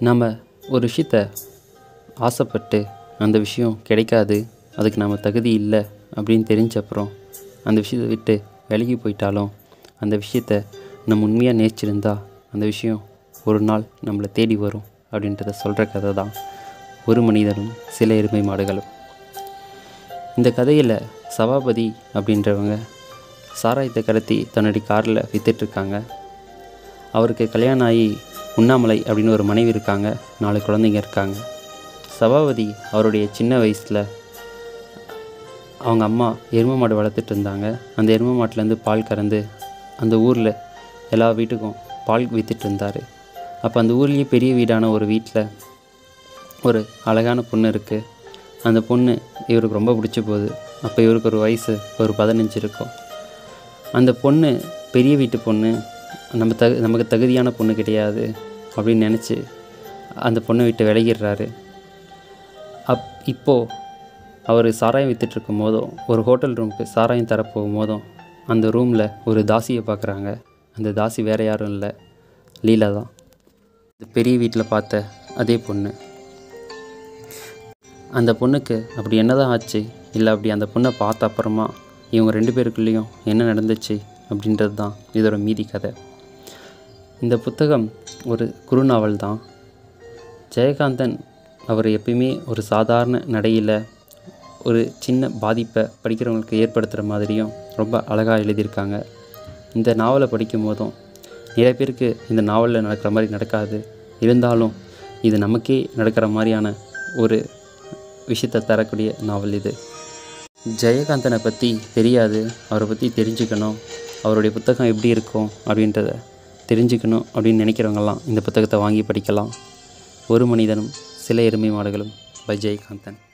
நம்ம ஒரு விஷயத்த ஆசைப்பட்டு அந்த விஷயம் கிடைக்காது அதுக்கு நம்ம தகுதி இல்லை அப்படின்னு தெரிஞ்ச அப்புறம் அந்த விஷயத்தை விட்டு விலகி போயிட்டாலும் அந்த விஷயத்த நம்ம உண்மையாக நேசிச்சிருந்தா அந்த விஷயம் ஒரு நாள் நம்மளை தேடி வரும் அப்படின்றத சொல்கிற கதை தான் ஒரு மனிதனும் சில எருமை மாடுகளும் இந்த கதையில் சபாபதி அப்படின்றவங்க சாராயத்தை கடத்தி தன்னுடைய காரில் விற்றுட்ருக்காங்க அவருக்கு கல்யாணம் ஆகி உண்ணாமலை அப்படின்னு ஒரு மனைவி இருக்காங்க நாலு குழந்தைங்க இருக்காங்க சபாபதி அவருடைய சின்ன வயசில் அவங்க அம்மா எருமை மாடு வளர்த்துட்டு இருந்தாங்க அந்த எருமை மாட்டிலேருந்து பால் கறந்து அந்த ஊரில் எல்லா வீட்டுக்கும் பால் விற்றுட்டு இருந்தார் அப்போ அந்த ஊர்லேயே பெரிய வீடான ஒரு வீட்டில் ஒரு அழகான பொண்ணு இருக்குது அந்த பொண்ணு இவருக்கு ரொம்ப பிடிச்சி போகுது அப்போ இவருக்கு ஒரு வயசு ஒரு பதினஞ்சு இருக்கும் அந்த பொண்ணு பெரிய வீட்டு பொண்ணு நம்ம தகு நமக்கு தகுதியான பொண்ணு கிடையாது அப்படின்னு நினச்சி அந்த பொண்ணை விட்டு விலகிடுறாரு அப் இப்போது அவர் சாராயம் விற்றுட்ருக்கும் போதும் ஒரு ஹோட்டல் ரூமுக்கு சாராயம் தரப்போகும் போதும் அந்த ரூமில் ஒரு தாசியை பார்க்குறாங்க அந்த தாசி வேறு யாரும் இல்லை லீலா தான் இந்த பெரிய வீட்டில் பார்த்த அதே பொண்ணு அந்த பொண்ணுக்கு அப்படி என்னதான் ஆச்சு இல்லை அப்படி அந்த பொண்ணை பார்த்த அப்புறமா இவங்க ரெண்டு பேருக்குள்ளேயும் என்ன நடந்துச்சு அப்படின்றது தான் இதோட மீதி கதை இந்த புத்தகம் ஒரு குறுநாவல் தான் ஜெயகாந்தன் அவர் எப்பயுமே ஒரு சாதாரண நடையில் ஒரு சின்ன பாதிப்பை படிக்கிறவங்களுக்கு ஏற்படுத்துகிற மாதிரியும் ரொம்ப அழகாக எழுதியிருக்காங்க இந்த நாவலை படிக்கும் போதும் நிறைய பேருக்கு இந்த நாவலில் நடக்கிற மாதிரி நடக்காது இருந்தாலும் இது நமக்கே நடக்கிற மாதிரியான ஒரு விஷயத்தை தரக்கூடிய நாவல் இது ஜெயகாந்தனை பற்றி தெரியாது அவரை பற்றி தெரிஞ்சுக்கணும் அவருடைய புத்தகம் எப்படி இருக்கும் அப்படின்றத தெரிஞ்சுக்கணும் அப்படின்னு நினைக்கிறவங்கெல்லாம் இந்த புத்தகத்தை வாங்கி படிக்கலாம் ஒரு மனிதனும் சில எருமை மாடுகளும் பை ஜெயகாந்தன்